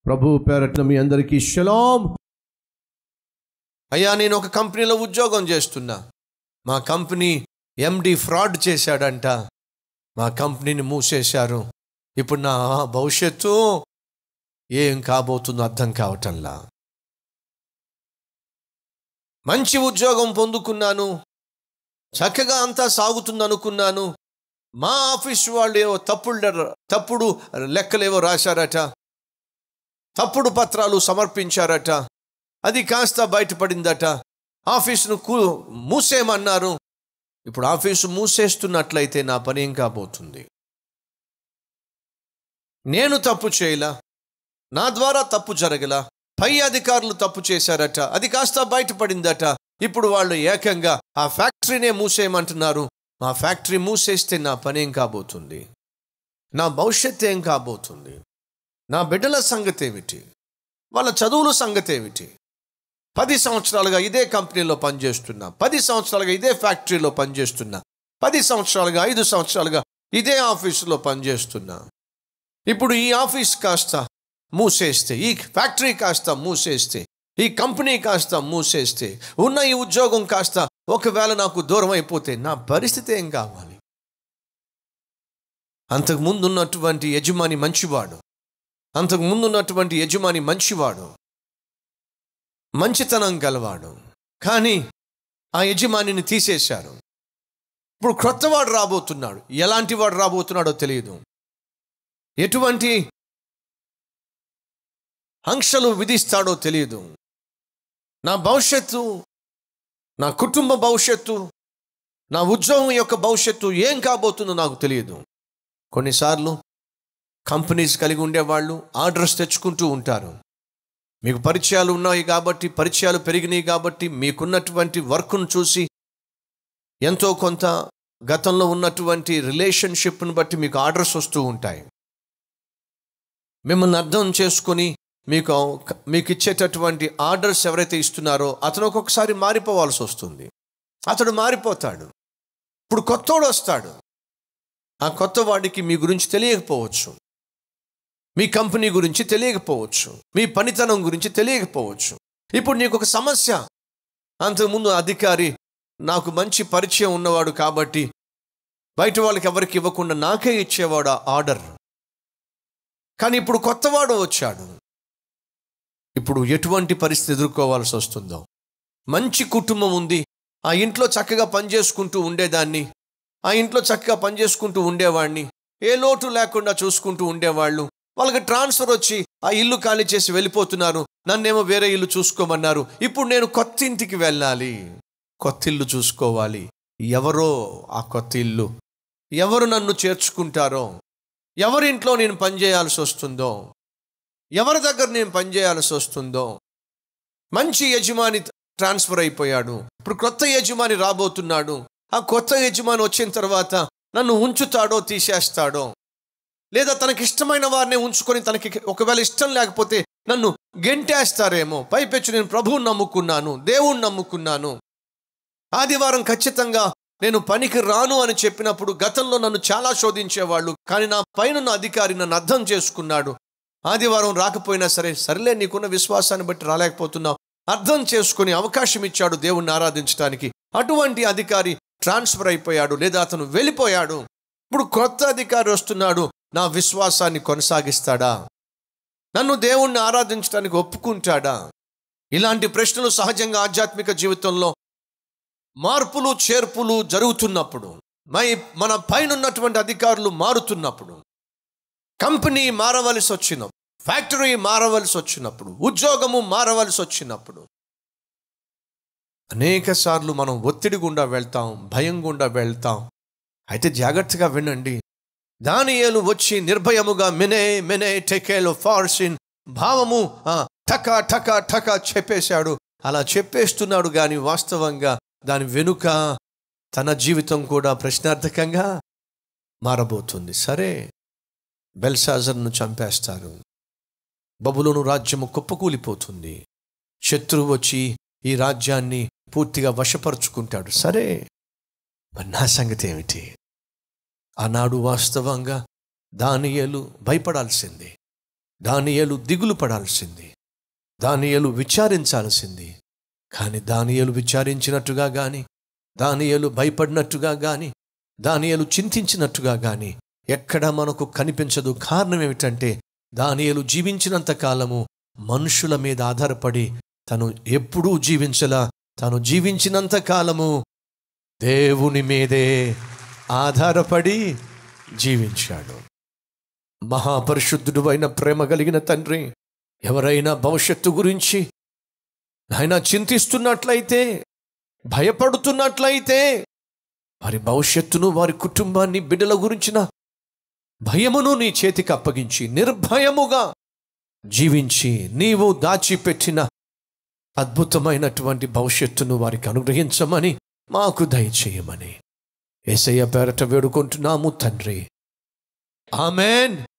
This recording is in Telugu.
ప్రభు పేరట్న మీ అందరికీ షలాం అయ్యా నేను ఒక కంపెనీలో ఉద్యోగం చేస్తున్నా మా కంపెనీ ఎండి ఫ్రాడ్ చేశాడంట మా కంపెనీని మూసేశారు ఇప్పుడు నా భవిష్యత్తు ఏం కాబోతుందో అర్థం కావటంలా మంచి ఉద్యోగం పొందుకున్నాను చక్కగా అంతా సాగుతుంది అనుకున్నాను మా ఆఫీస్ వాళ్ళు ఏవో తప్పుడు తప్పుడు లెక్కలేవో రాశారట తప్పుడు పత్రాలు సమర్పించారట అది కాస్త బయటపడిందట ఆఫీసును కూ మూసేయమన్నారు ఇప్పుడు ఆఫీసు మూసేస్తున్నట్లయితే నా పని ఏం కాబోతుంది నేను తప్పు చేయలా నా ద్వారా తప్పు జరగలా పై అధికారులు తప్పు చేశారట అది కాస్త బయటపడిందట ఇప్పుడు వాళ్ళు ఏకంగా ఆ ఫ్యాక్టరీనే మూసేయమంటున్నారు మా ఫ్యాక్టరీ మూసేస్తే నా పని ఏం కాబోతుంది నా భవిష్యత్తు ఏం కాబోతుంది నా బిడ్డల సంగతి ఏమిటి వాళ్ళ చదువుల సంగతి ఏమిటి పది సంవత్సరాలుగా ఇదే కంపెనీలో పనిచేస్తున్నా పది సంవత్సరాలుగా ఇదే ఫ్యాక్టరీలో పనిచేస్తున్నా పది సంవత్సరాలుగా ఐదు సంవత్సరాలుగా ఇదే ఆఫీసులో పనిచేస్తున్నా ఇప్పుడు ఈ ఆఫీస్ కాస్త మూసేస్తే ఈ ఫ్యాక్టరీ కాస్త మూసేస్తే ఈ కంపెనీ కాస్త మూసేస్తే ఉన్న ఈ ఉద్యోగం కాస్త ఒకవేళ నాకు దూరం అయిపోతే నా పరిస్థితి ఏం కావాలి అంతకు ముందు ఉన్నటువంటి యజమాని మంచివాడు అంతకు ముందు ఉన్నటువంటి యజమాని మంచివాడు మంచితనం గలవాడు కానీ ఆ యజమానిని తీసేశారు ఇప్పుడు క్రొత్తవాడు రాబోతున్నాడు ఎలాంటి వాడు రాబోతున్నాడో తెలియదు ఎటువంటి ఆంక్షలు విధిస్తాడో తెలియదు నా భవిష్యత్తు నా కుటుంబ భవిష్యత్తు నా ఉద్యోగం యొక్క భవిష్యత్తు ఏం కాబోతుందో నాకు తెలియదు కొన్నిసార్లు కంపెనీస్ కలిగి ఉండేవాళ్ళు ఆర్డర్స్ తెచ్చుకుంటూ ఉంటారు మీకు పరిచయాలు ఉన్నాయి కాబట్టి పరిచయాలు పెరిగినాయి కాబట్టి మీకున్నటువంటి వర్క్ను చూసి ఎంతో కొంత గతంలో ఉన్నటువంటి రిలేషన్షిప్ను బట్టి మీకు ఆర్డర్స్ వస్తూ ఉంటాయి మిమ్మల్ని అర్థం చేసుకొని మీకు మీకు ఇచ్చేటటువంటి ఆర్డర్స్ ఎవరైతే ఇస్తున్నారో అతను ఒక్కొక్కసారి మారిపోవాల్సి వస్తుంది అతడు మారిపోతాడు ఇప్పుడు కొత్తోడు వస్తాడు ఆ కొత్త వాడికి మీ గురించి తెలియకపోవచ్చు మీ కంపెనీ గురించి తెలియకపోవచ్చు మీ పనితనం గురించి తెలియకపోవచ్చు ఇప్పుడు నీకు ఒక సమస్య అంతకుముందు అధికారి నాకు మంచి పరిచయం ఉన్నవాడు కాబట్టి బయట వాళ్ళకి ఎవరికి ఇవ్వకుండా నాకే ఇచ్చేవాడు ఆ ఆర్డర్ కానీ ఇప్పుడు కొత్తవాడు వచ్చాడు ఇప్పుడు ఎటువంటి పరిస్థితి ఎదుర్కోవాల్సి వస్తుందో మంచి కుటుంబం ఉంది ఆ ఇంట్లో చక్కగా పనిచేసుకుంటూ ఉండేదాన్ని ఆ ఇంట్లో చక్కగా పనిచేసుకుంటూ ఉండేవాడిని ఏ లోటు లేకుండా చూసుకుంటూ ఉండేవాళ్ళు వాళ్ళకి ట్రాన్స్ఫర్ వచ్చి ఆ ఇల్లు ఖాళీ చేసి వెళ్ళిపోతున్నారు నన్నేమో వేరే ఇల్లు చూసుకోమన్నారు ఇప్పుడు నేను కొత్త ఇంటికి వెళ్ళాలి కొత్త ఇల్లు చూసుకోవాలి ఎవరో ఆ కొత్త ఇల్లు ఎవరు నన్ను చేర్చుకుంటారో ఎవరింట్లో నేను పనిచేయాల్సి వస్తుందో ఎవరి దగ్గర నేను పనిచేయాల్సి వస్తుందో మంచి యజమాని ట్రాన్స్ఫర్ అయిపోయాడు ఇప్పుడు కొత్త యజమాని రాబోతున్నాడు ఆ కొత్త యజమాని వచ్చిన తర్వాత నన్ను ఉంచుతాడో తీసేస్తాడో లేదా తనకి ఇష్టమైన వారిని ఉంచుకొని తనకి ఒకవేళ ఇష్టం లేకపోతే నన్ను గెంటేస్తారేమో పైపెచ్చు నేను ప్రభువుని నమ్ముకున్నాను దేవుణ్ణి నమ్ముకున్నాను ఆదివారం ఖచ్చితంగా నేను పనికి రాను అని చెప్పినప్పుడు గతంలో నన్ను చాలా శోధించేవాళ్ళు కానీ నా పైన అధికారి నన్ను అర్థం చేసుకున్నాడు ఆదివారం రాకపోయినా సరే సరేలే నీకున్న విశ్వాసాన్ని బట్టి రాలేకపోతున్నావు అర్థం చేసుకుని అవకాశం ఇచ్చాడు దేవుణ్ణి ఆరాధించడానికి అటువంటి అధికారి ట్రాన్స్ఫర్ అయిపోయాడు లేదా అతను వెళ్ళిపోయాడు ఇప్పుడు కొత్త అధికారి వస్తున్నాడు నా విశ్వాసాన్ని కొనసాగిస్తాడా నన్ను దేవుణ్ణి ఆరాధించడానికి ఒప్పుకుంటాడా ఇలాంటి ప్రశ్నలు సహజంగా ఆధ్యాత్మిక జీవితంలో మార్పులు చేర్పులు జరుగుతున్నప్పుడు మై మన పైన ఉన్నటువంటి అధికారులు మారుతున్నప్పుడు కంపెనీ మారవలసి వచ్చినప్పుడు ఫ్యాక్టరీ మారవలసి వచ్చినప్పుడు ఉద్యోగము మారవలసి వచ్చినప్పుడు అనేక సార్లు మనం ఒత్తిడి గుండా వెళ్తాం భయం గుండా వెళ్తాం అయితే జాగ్రత్తగా వినండి దానియేలు వచ్చి నిర్భయముగా మెనే మెనే టెకేలో ఫార్సిన్ భావము ఆ, ఠక ఠక ఠక చెప్పేశాడు అలా చెప్పేస్తున్నాడు కానీ వాస్తవంగా దాని వెనుక తన జీవితం కూడా ప్రశ్నార్థకంగా మారబోతుంది సరే బెల్సాజర్ను చంపేస్తారు బబులోను రాజ్యము కుప్పకూలిపోతుంది శత్రువు వచ్చి ఈ రాజ్యాన్ని పూర్తిగా వశపరుచుకుంటాడు సరే మరి నా సంగతి ఏమిటి ఆనాడు వాస్తవంగా దానియేలు భయపడాల్సిందే దానియలు దిగులు పడాల్సింది దానియలు విచారించాల్సింది కానీ దానియలు విచారించినట్టుగా గాని దానియలు భయపడినట్టుగా గాని దానియలు చింతించినట్టుగా గాని ఎక్కడా మనకు కనిపించదు కారణం ఏమిటంటే దానియలు జీవించినంత కాలము మనుషుల మీద ఆధారపడి తను ఎప్పుడూ జీవించలా తను జీవించినంత కాలము దేవుని మీదే ఆధారపడి జీవించాడు మహాపరిశుద్ధుడు అయిన ప్రేమ కలిగిన తండ్రి ఎవరైనా భవిష్యత్తు గురించి ఆయన చింతిస్తున్నట్లయితే భయపడుతున్నట్లయితే వారి భవిష్యత్తును వారి కుటుంబాన్ని బిడ్డల గురించిన భయమును నీ చేతికి అప్పగించి నిర్భయముగా జీవించి నీవు దాచిపెట్టిన అద్భుతమైనటువంటి భవిష్యత్తును వారికి అనుగ్రహించమని మాకు దయచేయమని ఏసయ్య పేరట వేడుకుంటున్నాము తండ్రి ఆమెన్